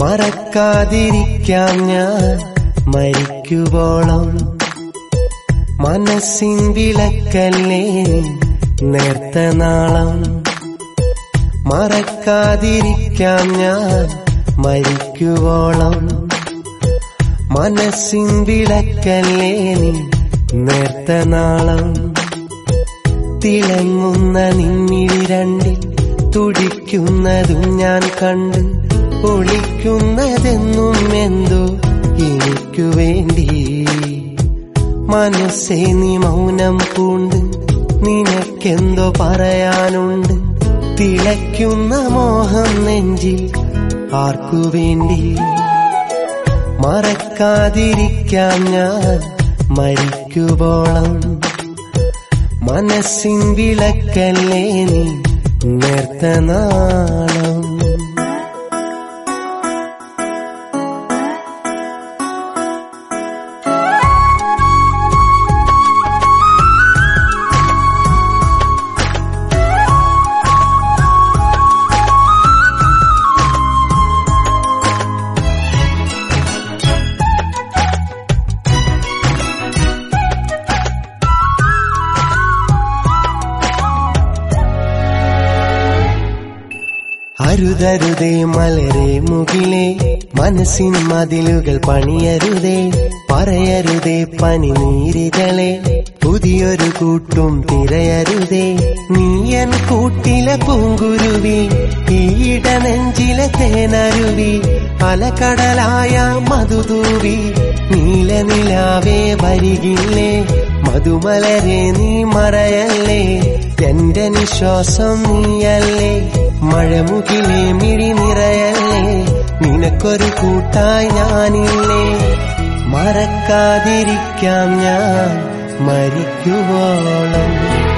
മറക്കാതിരിക്കാം ഞാൻ മരിക്കുവോളം മനസ്സിൻ വിളക്കല്ലേ നേർത്ത നാളം മറക്കാതിരിക്കാം ഞാൻ മരിക്കുവോളം മനസ്സിൻ വിളക്കല്ലേ നീ നേർത്ത നാളം തിളങ്ങുന്ന നിന്നിഴി രണ്ടിൽ തുടിക്കുന്നതും ഞാൻ കണ്ട് ഒളിക്കുന്നതെന്നും എന്തോ എനിക്കു വേണ്ടി മനസ്സേ നീ മൗനം പൂണ്ട് നിനക്കെന്തോ പറയാനുണ്ട് തിളയ്ക്കുന്ന മോഹം നെഞ്ചിൽ ആർക്കു വേണ്ടി മറക്കാതിരിക്കാം ഞാൻ മരിക്കുവോളം മനസ്സിൻ വിളക്കല്ലേ നീ നേർത്ത നാളം അരുതരുതേ മലരെ മുകിലേ മനസ്സിൻ മതിലുകൾ പണിയരുതേ പറയരുതേ പനിനീരികളെ പുതിയൊരു കൂട്ടും തിരയരുതേ നീയൻ കൂട്ടിലെ പൂങ്കുരുവി ഈയിട നെഞ്ചിലെ തേനരുവി അലകടലായ മധുതൂവി നീലനിലാവേ വരികില്ലേ മധുമലരെ നീ മറയല്ലേ എന്റെ നിശ്വാസം നീയല്ലേ മഴമുകിലേ മിഴി നിറയല്ലേ നിനക്കൊരു കൂട്ടായി ഞാനില്ലേ മറക്കാതിരിക്കാം ഞാൻ മരിക്കുവോളം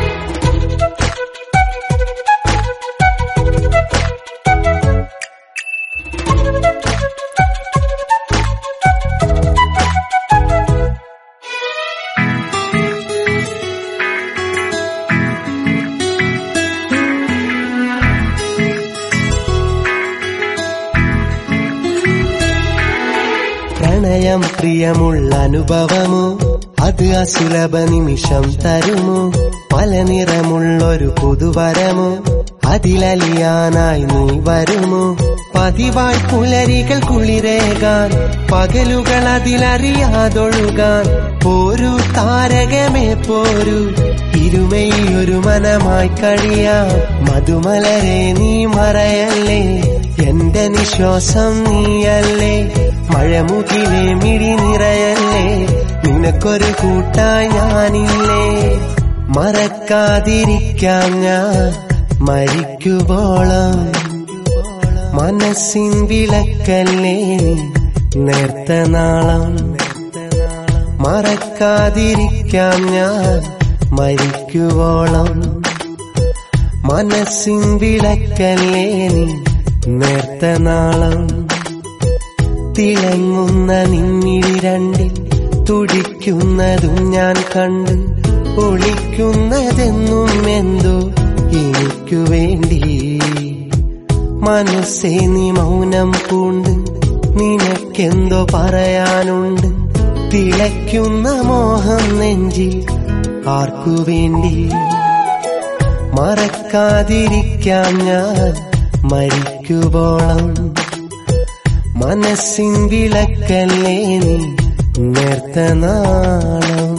പ്രണയം പ്രിയമുള്ള അനുഭവമോ അത് അസുലഭ നിമിഷം തരുമോ പല നിറമുള്ളൊരു പുതുവരമോ അതിലലിയാനായി നീ വരുമോ പതിവായി പുലരികൾ കുളിരേകാൻ പകലുകൾ അതിലറിയാതൊഴുകാൻ പോരു താരകമേ പോരു ഇരുമയൊരു മനമായി കഴിയാം മധുമലരെ നീ മറയല്ലേ എന്റെ നിശ്വാസം നീയല്ലേ മഴമുകിലെ മിഴി നിറയല്ലേ നിനക്കൊരു കൂട്ടായി ഞാനില്ലേ മറക്കാതിരിക്കാം ഞാൻ മരിക്കുവോളം മനസ്സിൻ വിളക്കല്ലേ നീ നേർത്ത നാളം മറക്കാതിരിക്കാം ഞാൻ മരിക്കുവോളം മനസ്സിൻ വിളക്കല്ലേ നീ നേർത്ത നാളം തിളങ്ങുന്ന നിന്നിഴി രണ്ടിൽ തുടിക്കുന്നതും ഞാൻ കണ്ട് ഒളിക്കുന്നതെന്നും എന്തോ എനിക്കു വേണ്ടി മനസ്സേ നീ മൗനം പൂണ്ട് നിനക്കെന്തോ പറയാനുണ്ട് തിളയ്ക്കുന്ന മോഹം നെഞ്ചിൽ ആർക്കു വേണ്ടി മറക്കാതിരിക്കാം ഞാൻ മരിക്കുവോളം മനസ്സിൻ വിളക്കല്ലേ നീ നേർത്ത നാളം